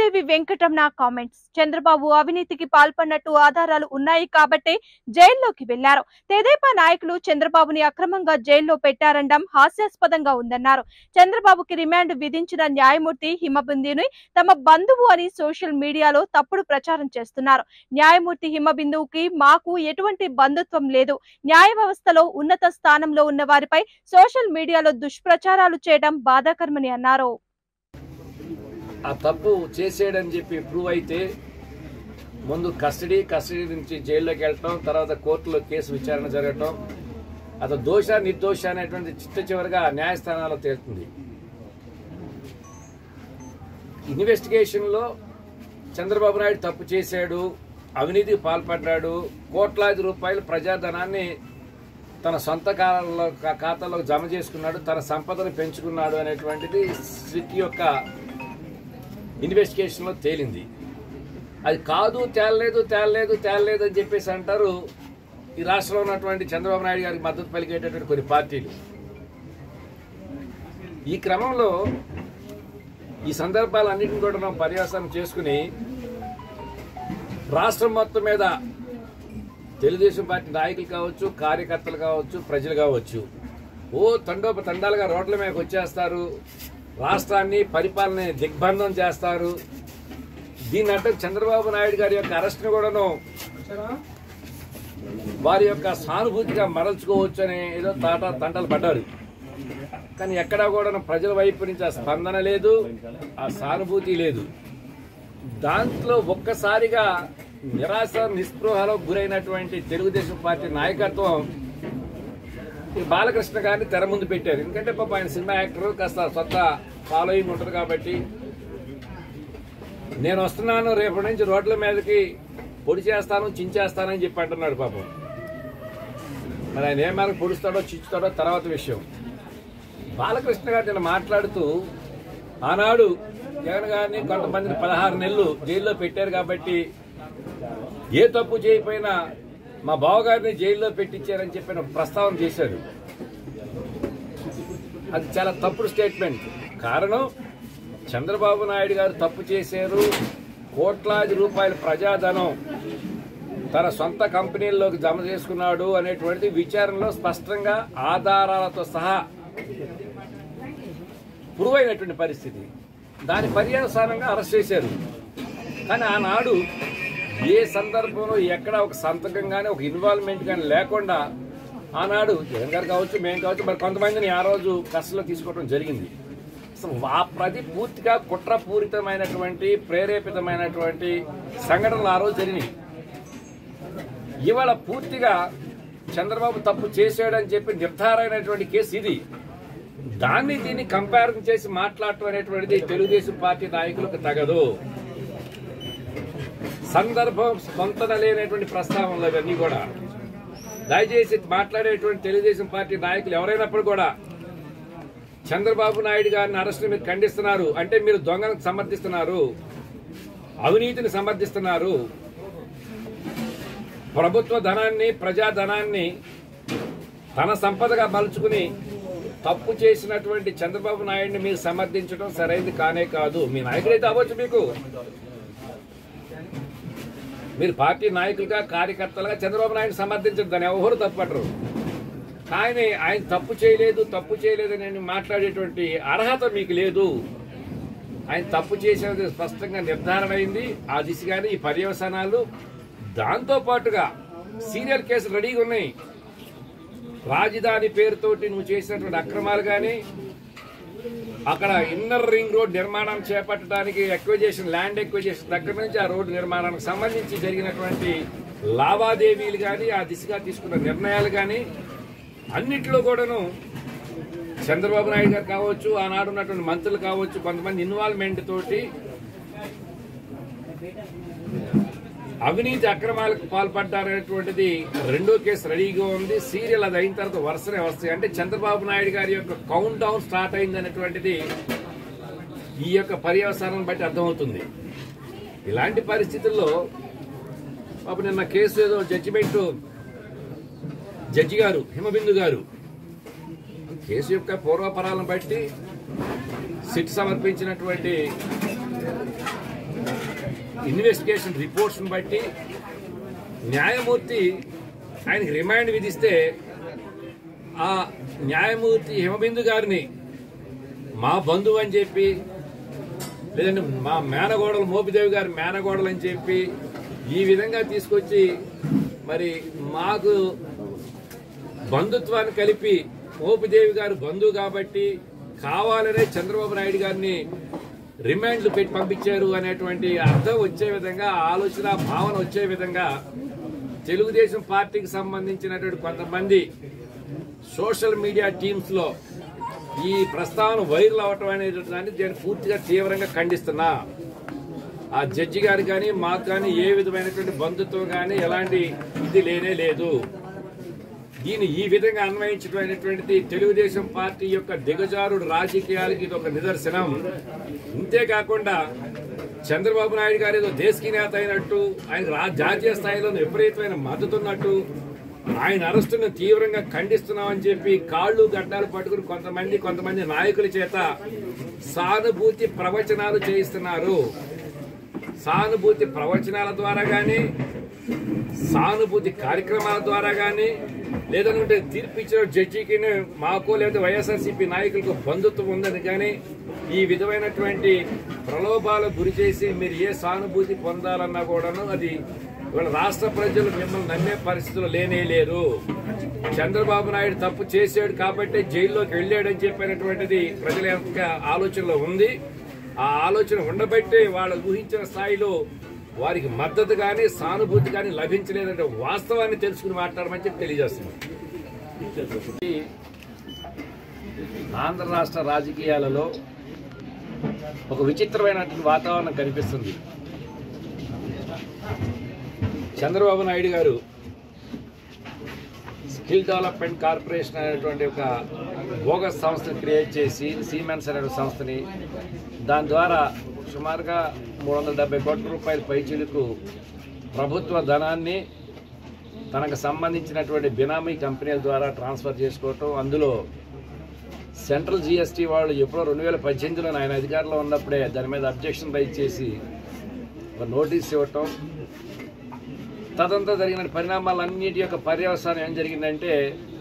Sridevi Venkataramana comments Chandrababu అవినీతికి పాల్పడినట్టు ఆధారాలు ఉన్నాయి కాబట్టే జైల్లోకి వెళ్లారు తెదేపా నాయకులు చంద్రబాబుని అక్రమంగా జైల్లో పెట్టారనడం హాస్యాస్పదంగా ఉందన్నారు చంద్రబాబుకి రిమాండ్ విధించిన న్యాయమూర్తి హిమబిందుని తమ బంధువు అని సోషల్ మీడియాలో తప్పుడు ప్రచారం చేస్తున్నారు న్యాయమూర్తి హిమబిందువుకి మాకు ఎటువంటి బంధుత్వం లేదు న్యాయ వ్యవస్థలో ఉన్నత స్థానంలో ఉన్న వారిపై సోషల్ మీడియాలో దుష్ప్రచారాలు చేయడం బాధాకరమని అన్నారు ఆ తప్పు చేసేయడని చెప్పి ప్రూవ్ అయితే ముందు కస్టడీ కస్టడీ నుంచి జైల్లోకి వెళ్ళటం తర్వాత కోర్టులో కేసు విచారణ జరగటం అతను దోష నిర్దోష అనేటువంటి చిట్ట చివరిగా న్యాయస్థానాల్లో తేలుతుంది ఇన్వెస్టిగేషన్లో చంద్రబాబు నాయుడు తప్పు చేశాడు అవినీతికి పాల్పడ్డాడు కోట్లాది రూపాయలు ప్రజాధనాన్ని తన సొంత ఖాతాలో ఖాతాలో జమ చేసుకున్నాడు తన సంపదను పెంచుకున్నాడు అనేటువంటిది సిట్ యొక్క ఇన్వెస్టిగేషన్లో తేలింది అది కాదు తేలలేదు తేలలేదు తేలలేదు అని చెప్పేసి అంటారు ఈ రాష్ట్రంలో ఉన్నటువంటి చంద్రబాబు నాయుడు గారికి మద్దతు పలికేటటువంటి కొన్ని పార్టీలు ఈ క్రమంలో ఈ సందర్భాలన్నింటిని కూడా మనం పర్యాసనం చేసుకుని రాష్ట్రం మొత్తం మీద తెలుగుదేశం పార్టీ నాయకులు కావచ్చు కార్యకర్తలు కావచ్చు ప్రజలు కావచ్చు ఓ తండోప తండాలుగా రోడ్ల మీదకి వచ్చేస్తారు రాష్ట్రాన్ని పరిపాలన దిగ్బంధం చేస్తారు దీని అంటే చంద్రబాబు నాయుడు గారి యొక్క అరెస్ట్ను కూడాను వారి యొక్క సానుభూతిగా మరల్చుకోవచ్చు అని ఏదో తాట తంటలు పడ్డారు కానీ ఎక్కడా కూడా ప్రజల వైపు నుంచి ఆ స్పందన లేదు ఆ సానుభూతి లేదు దాంట్లో ఒక్కసారిగా నిరాశ నిస్పృహలో గురైనటువంటి తెలుగుదేశం పార్టీ నాయకత్వం ఈ బాలకృష్ణ గారిని తెర ముందు పెట్టారు ఎందుకంటే పాప ఆయన సినిమా యాక్టర్ కాస్త సొంత ఫాలోయింగ్ ఉంటుంది కాబట్టి నేను వస్తున్నాను రేపటి నుంచి రోడ్ల మీదకి పొడి చేస్తాను చించేస్తానని చెప్పి అంటున్నాడు పాపం మరి ఆయన ఏ మేరకు పొడుస్తాడో చించుతాడో తర్వాత విషయం బాలకృష్ణ గారు నేను మాట్లాడుతూ ఆనాడు జగన్ గారిని కొంతమందిని పదహారు నెలలు జైల్లో పెట్టారు కాబట్టి ఏ తప్పు చేయకపోయినా మా బావగారిని జైల్లో పెట్టించారని చెప్పిన ప్రస్తావన చేశాడు అది చాలా తప్పుడు స్టేట్మెంట్ కారణం చంద్రబాబు నాయుడు గారు తప్పు చేశారు కోట్లాది రూపాయల ప్రజాధనం తన సొంత కంపెనీల్లోకి జమ చేసుకున్నాడు అనేటువంటిది విచారణలో స్పష్టంగా ఆధారాలతో సహా ప్రూవ్ అయినటువంటి పరిస్థితి దాని పర్యవసానంగా అరెస్ట్ చేశారు కానీ ఆనాడు ఏ సందర్భంలో ఎక్కడ ఒక సంతకం కానీ ఒక ఇన్వాల్వ్మెంట్ కానీ లేకుండా ఆనాడు జగన్ గారు కావచ్చు మేము కావచ్చు మరి కొంతమందిని ఆ రోజు కస్టలో తీసుకోవడం జరిగింది అసలు ఆ ప్రతి పూర్తిగా కుట్రపూరితమైనటువంటి ప్రేరేపితమైనటువంటి సంఘటనలు ఆ రోజు జరిగినాయి ఇవాళ పూర్తిగా చంద్రబాబు తప్పు చేశాడని చెప్పి నిర్ధారైనటువంటి కేసు ఇది దాన్ని దీన్ని కంపారిజన్ చేసి మాట్లాడటం అనేటువంటిది తెలుగుదేశం పార్టీ నాయకులకు తగదు సందర్భం స్పందన లేనటువంటి ప్రస్తావనలు అవన్నీ కూడా దయచేసి మాట్లాడేటువంటి తెలుగుదేశం పార్టీ నాయకులు ఎవరైనప్పుడు కూడా చంద్రబాబు నాయుడు గారిని అరెస్ట్ మీరు ఖండిస్తున్నారు అంటే మీరు దొంగను సమర్థిస్తున్నారు అవినీతిని సమర్థిస్తున్నారు ప్రభుత్వ ధనాన్ని ప్రజా ధనాన్ని తన సంపదగా మలుచుకుని తప్పు చేసినటువంటి చంద్రబాబు నాయుడిని మీరు సమర్థించడం సరైనది కానే కాదు మీ నాయకుడైతే అవ్వచ్చు మీకు మీరు పార్టీ నాయకులుగా కార్యకర్తలుగా చంద్రబాబు నాయుడు సమర్థించడం దాన్ని ఎవరు తప్పటరు కానీ ఆయన తప్పు చేయలేదు తప్పు చేయలేదు అని మాట్లాడేటువంటి అర్హత మీకు లేదు ఆయన తప్పు చేసేది స్పష్టంగా నిర్ధారణ అయింది ఆ దిశగానే ఈ పర్యవసానాలు దాంతో పాటుగా సీరియల్ కేసులు రెడీగా ఉన్నాయి రాజధాని పేరుతోటి నువ్వు చేసినటువంటి అక్రమాలు కానీ అక్కడ ఇన్నర్ రింగ్ రోడ్ నిర్మాణం చేపట్టడానికి ఎక్విజేషన్ ల్యాండ్ ఎక్విజేషన్ దగ్గర నుంచి ఆ రోడ్డు నిర్మాణానికి సంబంధించి జరిగినటువంటి లావాదేవీలు కానీ ఆ దిశగా తీసుకున్న నిర్ణయాలు కానీ అన్నిట్లో కూడాను చంద్రబాబు నాయుడు గారు కావచ్చు ఆనాడు ఉన్నటువంటి మంత్రులు కావచ్చు కొంతమంది ఇన్వాల్వ్మెంట్ తోటి అవినీతి అక్రమాలకు పాల్పడ్డారనేటువంటిది రెండో కేసు రెడీగా ఉంది సీరియల్ అది అయిన తర్వాత వరుసనే వస్తాయి అంటే చంద్రబాబు నాయుడు గారి యొక్క కౌంట్ డౌన్ స్టార్ట్ అయింది అనేటువంటిది ఈ యొక్క పర్యవసానం బట్టి అర్థమవుతుంది ఇలాంటి పరిస్థితుల్లో పాప నిన్న కేసు ఏదో జడ్జిమెంట్ జడ్జి గారు హిమబిందు గారు కేసు యొక్క పూర్వపరాలను బట్టి సిట్ సమర్పించినటువంటి ఇన్వెస్టిగేషన్ రిపోర్ట్స్ని బట్టి న్యాయమూర్తి ఆయనకి రిమాండ్ విధిస్తే ఆ న్యాయమూర్తి హిమబిందు గారిని మా బంధువు అని చెప్పి లేదంటే మా మేనగోడలు మోపిదేవి గారి మేనగోడలు అని చెప్పి ఈ విధంగా తీసుకొచ్చి మరి మాకు బంధుత్వాన్ని కలిపి మోపిదేవి గారు బంధువు కాబట్టి కావాలనే చంద్రబాబు నాయుడు గారిని రిమాండ్లు పెట్టి పంపించారు అనేటువంటి అర్థం వచ్చే విధంగా ఆలోచన భావన వచ్చే విధంగా తెలుగుదేశం పార్టీకి సంబంధించినటువంటి కొంతమంది సోషల్ మీడియా టీమ్స్ లో ఈ ప్రస్తావన వైరల్ అవటం అనేది దాన్ని నేను పూర్తిగా తీవ్రంగా ఖండిస్తున్నా ఆ జడ్జి గారికి కానీ మాకు కానీ ఏ విధమైనటువంటి బంధుత్వం కానీ ఎలాంటి ఇది లేనే లేదు దీన్ని ఈ విధంగా అన్వయించడమైనటువంటిది తెలుగుదేశం పార్టీ యొక్క దిగజారుడు రాజకీయాలకి ఇది ఒక నిదర్శనం ఇంతేకాకుండా చంద్రబాబు నాయుడు గారు ఏదో దేశకి నేత అయినట్టు ఆయన రా- జాతీయ స్థాయిలో విపరీతమైన మద్దతు ఉన్నట్టు ఆయన అరెస్టును తీవ్రంగా ఖండిస్తున్నామని చెప్పి కాళ్ళు గడ్డాలు పట్టుకుని కొంతమంది కొంతమంది నాయకుల చేత సానుభూతి ప్రవచనాలు చేయిస్తున్నారు సానుభూతి ప్రవచనాల ద్వారా కానీ సానుభూతి కార్యక్రమాల ద్వారా కానీ లేదంటే తీర్పు ఇచ్చిన జడ్జికి మాకు లేదా వైఎస్ఆర్సీపీ నాయకులకు బంధుత్వం ఉందని కానీ ఈ విధమైనటువంటి ప్రలోభాలకు గురి చేసి మీరు ఏ సానుభూతి పొందాలన్నా కూడాను అది ఇవాళ రాష్ట్ర ప్రజలు మిమ్మల్ని నమ్మే పరిస్థితులు లేనే లేరు చంద్రబాబు నాయుడు తప్పు చేశాడు కాబట్టి జైల్లోకి వెళ్ళాడని చెప్పినటువంటిది ప్రజల యొక్క ఆలోచనలో ఉంది ఆ ఆలోచన ఉండబట్టే వాళ్ళు ఊహించిన స్థాయిలో వారికి మద్దతు కానీ సానుభూతి కానీ లభించలేదంటే వాస్తవాన్ని తెలుసుకుని మాట్లాడమని చెప్పి తెలియజేస్తున్నాం ఈ ఆంధ్ర రాష్ట్ర రాజకీయాలలో ఒక విచిత్రమైనటువంటి వాతావరణం కనిపిస్తుంది చంద్రబాబు నాయుడు గారు స్కిల్ డెవలప్మెంట్ కార్పొరేషన్ అనేటువంటి ఒక బోగస్ సంస్థను క్రియేట్ చేసి సీమెన్స్ అనే ఒక సంస్థని దాని ద్వారా సుమారుగా మూడు వందల డెబ్బై కోట్ల రూపాయల పైచీలకు ప్రభుత్వ ధనాన్ని తనకు సంబంధించినటువంటి బినామీ కంపెనీల ద్వారా ట్రాన్స్ఫర్ చేసుకోవటం అందులో సెంట్రల్ జిఎస్టీ వాళ్ళు ఎప్పుడో రెండు వేల పద్దెనిమిదిలో ఆయన అధికారంలో ఉన్నప్పుడే దాని మీద అబ్జెక్షన్ రైజ్ చేసి ఒక నోటీస్ ఇవ్వటం తదంతా జరిగిన పరిణామాలన్నిటి యొక్క పర్యవసానం ఏం జరిగిందంటే